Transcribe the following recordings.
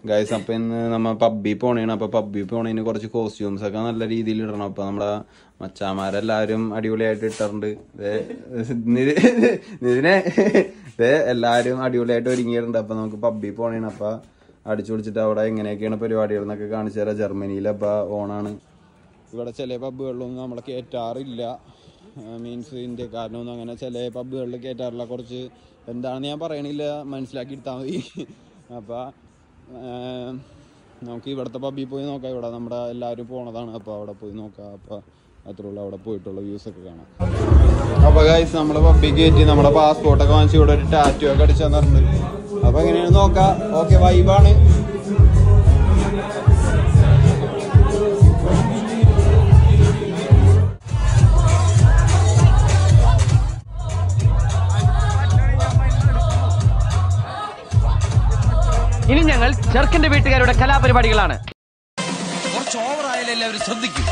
guys അപ്പൊ ഇന്ന് നമ്മ പബ്ബി പോണേണ് അപ്പൊ പബ്ബി പോണേന് കുറച്ച് കോസ്റ്റ്യൂംസ് ഒക്കെ നല്ല രീതിയിൽ ഇടണം അപ്പൊ നമ്മുടെ മച്ചാമാരെല്ലാരും അടിപൊളിയായിട്ട് ഇട്ടിട്ടുണ്ട് ദേ, നിധി- നിധിനെ ദേ എല്ലാരും അടിപൊളിയായിട്ട് ഒരുങ്ങിയിട്ടുണ്ട് അപ്പൊ നമുക്ക് പബ്ബി പോണേണ് അപ്പൊ അടിച്ചു പൊളിച്ചിട്ട് അവിടെ എങ്ങനെയൊക്കെയാണ് പരിപാടികൾ എന്നൊക്കെ കാണിച്ചു തരാം ജർമ്മനിയിൽ അപ്പൊ ഓണാണ് ഇവിടെ ചില പബ്ബുകളിലൊന്നും നമ്മളെ കയറ്റാറില്ല മീൻസ് ഇന്ത്യക്കാരനൊന്നും അങ്ങനെ ചില പബ്ബുകളിൽ കയറ്റാറില്ല കുറച്ച് എന്താണെന്ന് ഞാൻ പറയണില്ല മനസ്സിലാക്കി എടുത്താൽ മതി അപ്പം നമുക്ക് ഇവിടുത്തെ പബ്ബിൽ പോയി നോക്കാം ഇവിടെ നമ്മുടെ എല്ലാവരും പോണതാണ് അപ്പോൾ അവിടെ പോയി നോക്കാം അപ്പോൾ അത്രേ ഉള്ളൂ അവിടെ പോയിട്ടുള്ള വ്യൂസ് ഒക്കെ കാണാം അപ്പോൾ ഗൈസ് നമ്മൾ പബ്ബിൽ കയറ്റി നമ്മുടെ പാസ്പോർട്ടൊക്കെ വാങ്ങിച്ച് ഇവിടെ ഒരു ടാറ്റു ഒക്കെ അടിച്ചു തന്നിട്ടുണ്ട് അപ്പോൾ എങ്ങനെയാണ് നോക്കാം ഓക്കെ വൈബാണ് ഇനി ഞങ്ങൾ ചെറുക്കന്റെ വീട്ടുകാരുടെ കലാപരിപാടികളാണ് കുറച്ച് ഓവറായാലും എല്ലാവരും ശ്രദ്ധിക്കും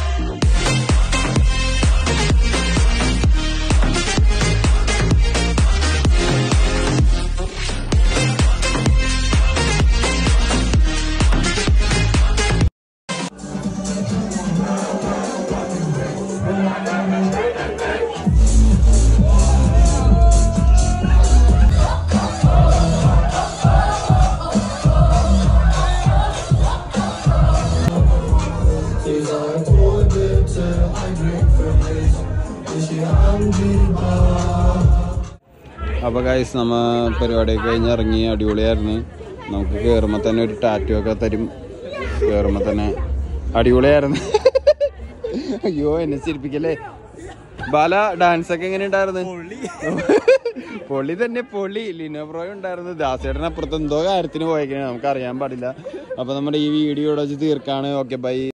അപ്പോൾ ഗൈസ് നമ്മ പരിപാടിയൊക്കെ കഴിഞ്ഞ് ഇറങ്ങി അടിപൊളിയായിരുന്നു നമുക്ക് കയറുമ്പോൾ തന്നെ ഒരു ടാറ്റു ഒക്കെ തരും കയറുമ്പോൾ തന്നെ അടിപൊളിയായിരുന്നു അയ്യോ എന്നെ ചിരിപ്പിക്കല്ലേ ബാല ഡാൻസ് ഒക്കെ എങ്ങനെ ഉണ്ടായിരുന്നു പൊളി തന്നെ പൊളി ലിനോ ബ്രോ ഉണ്ടായിരുന്നു ദാസേട്ടൻ അപ്പുറത്ത് എന്തോ കാര്യത്തിന് പോയേക്കാണ് നമുക്ക് അറിയാൻ പാടില്ല അപ്പൊ നമ്മുടെ ഈ വീഡിയോ ഇവിടെ വെച്ച് തീർക്കാണ് ഓക്കെ ബൈ